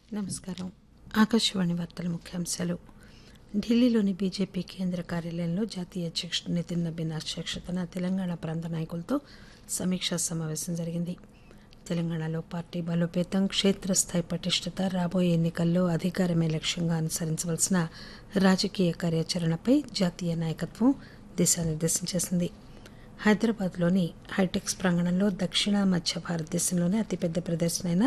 నమస్కారం ఆకాశవాణి వార్తల ముఖ్యాంశాలు ఢిల్లీలోని బీజేపీ కేంద్ర కార్యాలయంలో జాతీయ అధ్యక్షుడు నితిన్ నబీన్ అధ్యక్షతన తెలంగాణ ప్రాంత నాయకులతో సమీక్షా సమావేశం జరిగింది తెలంగాణలో పార్టీ బలోపేతం క్షేత్రస్థాయి పటిష్టత రాబోయే ఎన్నికల్లో అధికారమే లక్ష్యంగా అనుసరించవలసిన రాజకీయ కార్యాచరణపై జాతీయ నాయకత్వం దిశానిర్దేశం చేసింది హైదరాబాద్లోని హైటెక్స్ ప్రాంగణంలో దక్షిణ మధ్య భారతదేశంలోనే అతిపెద్ద ప్రదర్శన అయిన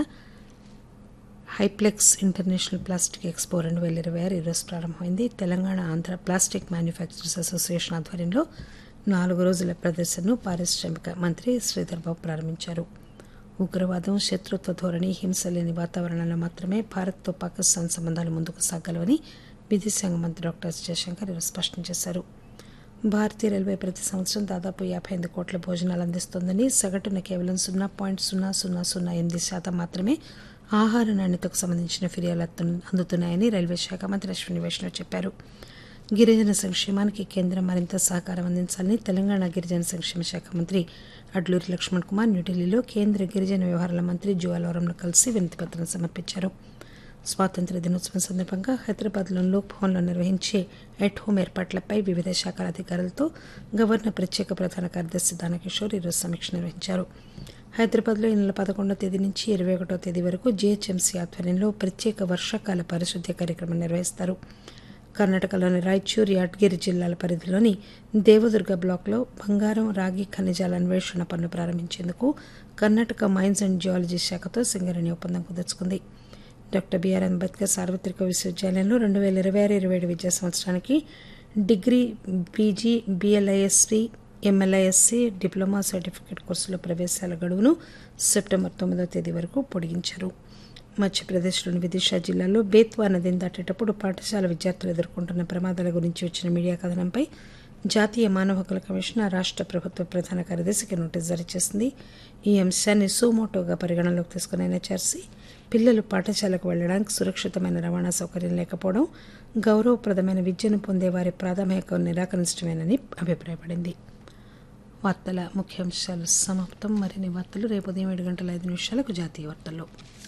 హైప్లెక్స్ ఇంటర్నేషనల్ ప్లాస్టిక్ ఎక్స్పో రెండు వేల ఇరవై ఆరు ఈరోజు ప్రారంభమైంది Telangana Andhra plastic manufacturers association ఆధ్వర్యంలో నాలుగు రోజుల ప్రదర్శనను పారిశ్రామిక మంత్రి శ్రీధర్ బాబు ప్రారంభించారు ఉగ్రవాదం శత్రుత్వ ధోరణి హింస లేని వాతావరణంలో మాత్రమే భారత్తో పాకిస్తాన్ సంబంధాలు ముందుకు సాగలవని విదేశాంగ మంత్రి డాక్టర్ ఎస్ జయశంకర్ ఈరోజు స్పష్టం చేశారు భారతీయ రైల్వే ప్రతి సంవత్సరం దాదాపు యాభై ఎనిమిది కోట్ల భోజనాలు అందిస్తోందని సగటున కేవలం సున్నా పాయింట్ సున్నా సున్నా సున్నా ఎనిమిది శాతం మాత్రమే ఆహార నాణ్యతకు సంబంధించిన ఫిర్యాదులు అందు- అందుతున్నాయని రైల్వే శాఖ మంత్రి అశ్విని వైష్ణవ్ చెప్పారు గిరిజన సంక్షేమానికి కేంద్రం మరింత సహకారం అందించాలని తెలంగాణ గిరిజన సంక్షేమ శాఖ మంత్రి అడ్లూరి లక్ష్మణ్ కుమార్ న్యూఢిల్లీలో కేంద్ర గిరిజన వ్యవహారాల మంత్రి జువాలవరంను కలిసి వినతిపత్రం సమర్పించారు స్వాతంత్ర దినోత్సవం సందర్భంగా హైదరాబాద్లోని లోక్ భవన్లో నిర్వహించే ఎట్ హోమ్ ఏర్పాట్లపై వివిధ శాఖల అధికారులతో గవర్నర్ ప్రత్యేక ప్రధాన కార్యదర్శి దానకిషోర్ ఈరోజు సమీక్ష నిర్వహించారు హైదరాబాద్లో ఈ నెల పదకొండవ తేదీ నుంచి ఇరవై ఒకటో తేదీ వరకు జీహెచ్ఎంసీ ఆధ్వర్యంలో ప్రత్యేక వర్షాకాల పారిశుద్ధ్య కార్యక్రమం నిర్వహిస్తారు కర్ణాటకలోని రాయచూర్ యాద్గిరి జిల్లాల పరిధిలోని దేవదుర్గ బ్లాక్లో బంగారం రాగి ఖనిజాల అన్వేషణ పనులు ప్రారంభించేందుకు కర్ణాటక మైన్స్ అండ్ జియాలజీ శాఖతో సింగరేణి ఒప్పందం కుదుర్చుకుంది డాక్టర్ బిఆర్ అంబేద్కర్ సార్వత్రిక విశ్వవిద్యాలయంలో రెండు వేల ఇరవై ఆరు ఇరవై ఏడు విద్యా సంవత్సరానికి degree PG BLISc MLISc diploma certificate కోర్సుల ప్రవేశాల గడువును సెప్టెంబర్ తొమ్మిదవ తేదీ వరకు పొడిగించారు మధ్యప్రదేశ్లోని విదిశా జిల్లాలో బేత్వా నదిని దాటేటప్పుడు పాఠశాల విద్యార్థులు ఎదుర్కొంటున్న ప్రమాదాల గురించి వచ్చిన మీడియా కథనంపై జాతీయ మానవ హక్కుల కమిషన్ ఆ రాష్ట్ర ప్రభుత్వ ప్రధాన కార్యదర్శికి నోటీసు జారీ చేసింది ఈ అంశాన్ని సూమోటోగా పరిగణనలోకి తీసుకున్న ఎన్హెచ్ఆర్సీ పిల్లలు పాఠశాలకు వెళ్లడానికి సురక్షితమైన రవాణా సౌకర్యం లేకపోవడం గౌరవప్రదమైన విద్యను పొందే వారి ప్రాథమిక నిరాకరించడమేనని అభిప్రాయపడింది వార్తల ముఖ్యాంశాలు సమాప్తం మరిన్ని వార్తలు రేపు ఉదయం ఏడు గంటల ఐదు నిమిషాలకు జాతీయ వార్తల్లో